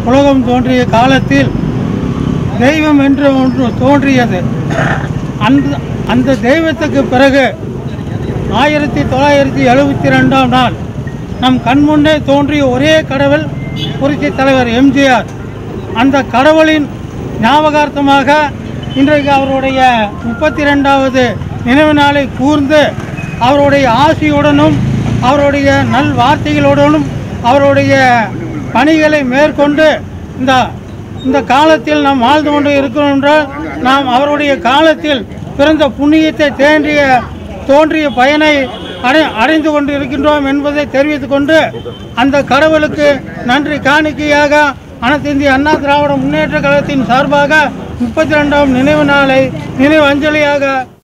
உலகம் தோன்றிய காலத்தில் தெய்வம் என்று ஒன்று தோன்றியது அந்த அந்த தெய்வத்துக்கு பிறகு ஆயிரத்தி தொள்ளாயிரத்தி எழுபத்தி ரெண்டாம் நாள் நம் கண்முன்னே தோன்றிய ஒரே கடவுள் புரட்சி தலைவர் எம்ஜிஆர் அந்த கடவுளின் ஞாபகார்த்தமாக இன்றைக்கு அவருடைய முப்பத்தி ரெண்டாவது நினைவு நாளை கூர்ந்து அவருடைய ஆசியுடனும் அவருடைய நல் வார்த்தைகளுடனும் அவருடைய பணிகளை மேற்கொண்டு இந்த இந்த காலத்தில் நாம் வாழ்ந்து கொண்டு இருக்கிறோம் என்றால் நாம் அவருடைய காலத்தில் பிறந்த புண்ணியத்தை தேன்றிய தோன்றிய பயனை அடை அடைந்து கொண்டு இருக்கின்றோம் என்பதை தெரிவித்துக் கொண்டு அந்த கடவுளுக்கு நன்றி காணிக்கையாக அனைத்து இந்திய அண்ணா திராவிட முன்னேற்ற கழகத்தின் சார்பாக முப்பத்தி ரெண்டாம் நினைவு நாளை நினைவு அஞ்சலியாக